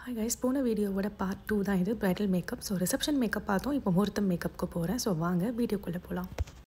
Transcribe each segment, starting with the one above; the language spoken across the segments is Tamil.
ஹாய் கைஸ் போன வீடியோவோட பார்ட் டூ தான் இது bridal makeup so reception makeup பார்த்தோம் இப்போ முகூர்த்தம் மேக்கப்புக்கு போகிறேன் ஸோ வாங்க வீடியோக்குள்ளே போகலாம்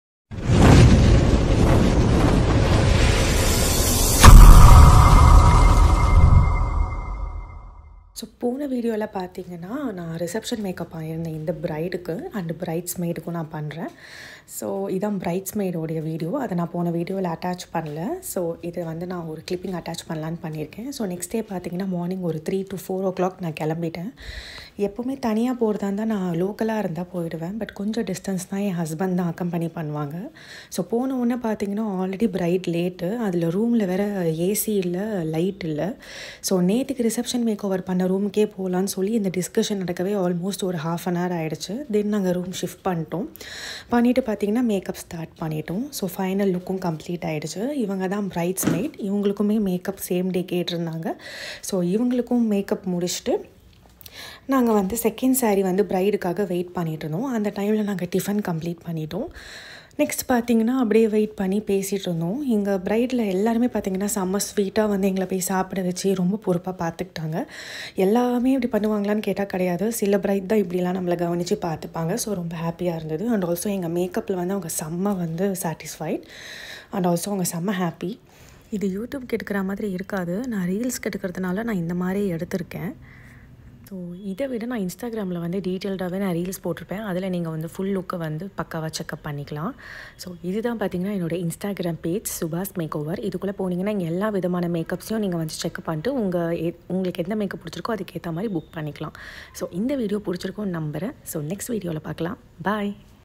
ஸோ போன வீடியோவில் பார்த்தீங்கன்னா நான் ரிசப்ஷன் மேக்கப் ஆகியிருந்தேன் இந்த பிரைடுக்கு அண்டு பிரைட்ஸ் மெய்டுக்கும் நான் பண்ணுறேன் ஸோ இதான் பிரைட்ஸ் மெய்டோடைய வீடியோ அதை நான் போன வீடியோவில் அட்டாச் பண்ணல ஸோ இதை வந்து நான் ஒரு கிளிப்பிங் அட்டாச் பண்ணலான்னு பண்ணியிருக்கேன் ஸோ நெக்ஸ்ட் டே பார்த்தீங்கன்னா மார்னிங் ஒரு three to four o'clock நான் கிளம்பிட்டேன் எப்போவுமே தனியாக போகிறதா இருந்தால் நான் லோக்கலாக இருந்தால் போயிடுவேன் பட் கொஞ்சம் டிஸ்டன்ஸ் தான் என் ஹஸ்பண்ட் தான் அக்கம்பனி பண்ணுவாங்க ஸோ போன உடனே பார்த்தீங்கன்னா ஆல்ரெடி பிரைட் லேட்டு அதில் ரூமில் வேறு ஏசி இல்லை லைட் இல்லை ஸோ நேற்றுக்கு ரிசப்ஷன் மேக் ஓவர் பண்ண ரூமுக்கே போகலான்னு சொல்லி இந்த டிஸ்கஷன் நடக்கவே ஆல்மோஸ்ட் ஒரு ஹாஃப் அன் ஹவர் ஆகிடுச்சு தென் நாங்கள் ரூம் ஷிஃப்ட் பண்ணிட்டோம் பண்ணிவிட்டு பார்த்தீங்கன்னா மேக்கப் ஸ்டார்ட் பண்ணிட்டோம் ஸோ ஃபைனல் லுக்கும் கம்ப்ளீட் ஆகிடுச்சு இவங்க தான் பிரைட்ஸ் மேட் இவங்களுக்குமே மேக்கப் சேம் டே கேட்டிருந்தாங்க ஸோ இவங்களுக்கும் மேக்கப் முடிச்சுட்டு நாங்கள் வந்து செகண்ட் சாரீ வந்து ப்ரைடுக்காக வெயிட் பண்ணிகிட்டு இருந்தோம் அந்த டைமில் நாங்கள் டிஃபன் கம்ப்ளீட் பண்ணிட்டோம் நெக்ஸ்ட் பார்த்தீங்கன்னா அப்படியே வெயிட் பண்ணி பேசிகிட்டு இருந்தோம் எங்கள் ப்ரைடில் எல்லாருமே பார்த்தீங்கன்னா செம்ம ஸ்வீட்டாக வந்து எங்களை போய் சாப்பிட வச்சு ரொம்ப பொறுப்பாக பார்த்துக்கிட்டாங்க எல்லாமே இப்படி பண்ணுவாங்களான்னு கேட்டால் கிடையாது சில பிரைட் தான் இப்படிலாம் நம்மளை கவனித்து பார்த்துப்பாங்க ஸோ ரொம்ப ஹாப்பியாக இருந்தது அண்ட் ஆல்சோ எங்கள் மேக்கப்பில் வந்து அவங்க செம்ம வந்து சாட்டிஸ்ஃபைட் அண்ட் ஆல்சோ அவங்க செம்ம ஹாப்பி இது யூடியூப்க்கு எடுக்கிற மாதிரி இருக்காது நான் ரீல்ஸ்க்கு எடுக்கிறதுனால நான் இந்த மாதிரி எடுத்திருக்கேன் ஸோ இதை விட நான் இன்ஸ்டாகிராமில் வந்து டீட்டெயில்டாகவே நான் ரீல்ஸ் போட்டிருப்பேன் அதில் நீங்கள் வந்து ஃபுல் லுக்கை வந்து பக்காவாக செக்அப் பண்ணிக்கலாம் ஸோ இதுதான் பார்த்தீங்கன்னா என்னோடய இன்ஸ்டாகிராம் பேஜ் சுபாஷ் மேக் ஓவர் இதுக்குள்ளே போனீங்கன்னா இங்கே எல்லா விதமான மேக்கப்ஸையும் நீங்கள் வந்து செக்அப் பண்ணிட்டு உங்கள் உங்களுக்கு எந்த மேக்கப் பிடிச்சிருக்கோ அதுக்கேற்ற மாதிரி புக் பண்ணிக்கலாம் ஸோ இந்த வீடியோ பிடிச்சிருக்கோன்னு நம்புகிறேன் ஸோ நெக்ஸ்ட் வீடியோவில் பார்க்கலாம் பாய்